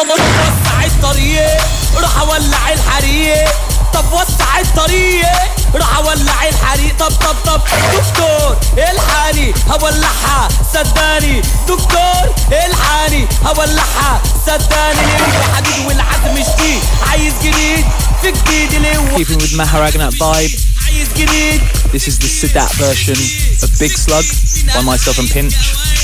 طب وسع الطريق روح اولع الحريق طب وسع الطريق راح اولع الحريق طب طب طب دكتور الحاني هولعها صدقني دكتور الحاني هولعها صدقني ليه حديد والعزم جديد عايز جديد في جديد ليه Keeping with Maharagnat vibe, عايز جديد this is the Sadat version of Big Slug by myself and Pinch.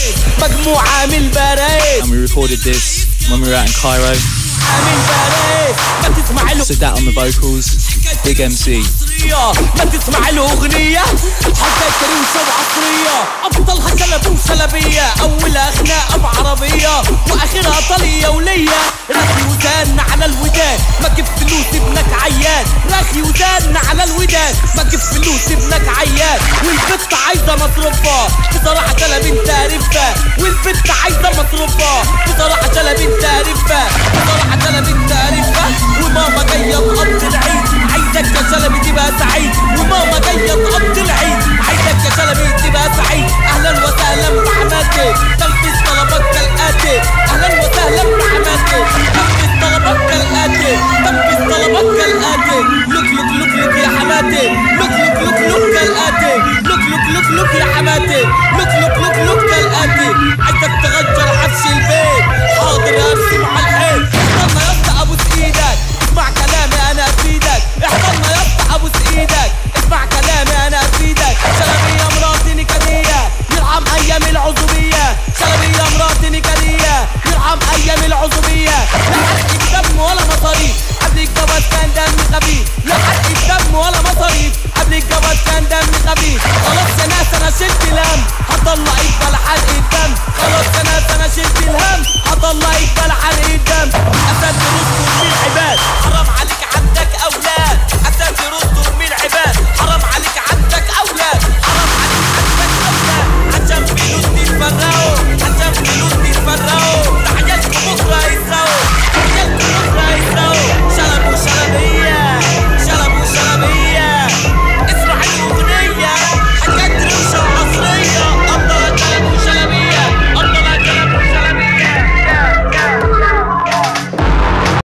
مجموعة من البرايد And we recorded this when we were out in Cairo. من برايد ما تسمع له Sadat on the vocals, Big MC. عصرية ما تسمع له أغنية حكاية روشة وعصرية أبطلها شلب وشلبية أولها خناقة بعربية وآخرها طلية ولية راخي وزان على الودان ما جيب فلوس ابنك عيان راخي وزان على الودان ما جيب فلوس ابنك عيان والبت عايزة مصروفها بصراحة شلب انت عرفها والبت عايزة مصروفها بصراحة شلب انت عرفها بصراحة شلب انت عرفها وماما جاية تقضي العيد عايزك يا شلبي تبقى سعيد وماما جاية تقضي العيد عايزك يا شلبي تبقى سعيد أهلا وسهلا بعماتي تنفذ طلبك كالآتي أهلا وسهلا بعماتي تنفذ طلبك كالآتي تنفذ طلبك كالآتي لوك لوك لوك لوك يا حماتي لوك لوك لوك لوك كالآتي لوك لوك لوك لوك يا حماتي لوك لوك لوك لوك كالآتي عايزك تغجر عفش البيت حاضر ارسم على الحيط استنى يا اسطى ابوس ايدك اسمع كلامي انا افيدك احضرنا يا اسطى ابوس ايدك اسمع كلامي انا افيدك شلبية مراتي نكدية يرحم ايام العزوبية شلبية مراتي نكدية يرحم ايام العزوبية لا حرق دم ولا مصاريف قبل الجواز كان دم خفيف لا حرق دم ولا مصاريف قبل الجواز كان دم خفيف خلاص يا ناس انا شلت الهم هطلع اقبل حرق الدم خلاص يا ناس انا شلت الهم هطلع اقبل حرق الدم اسد رستم من العباد حرام عليك عندك اولاد اسد رستم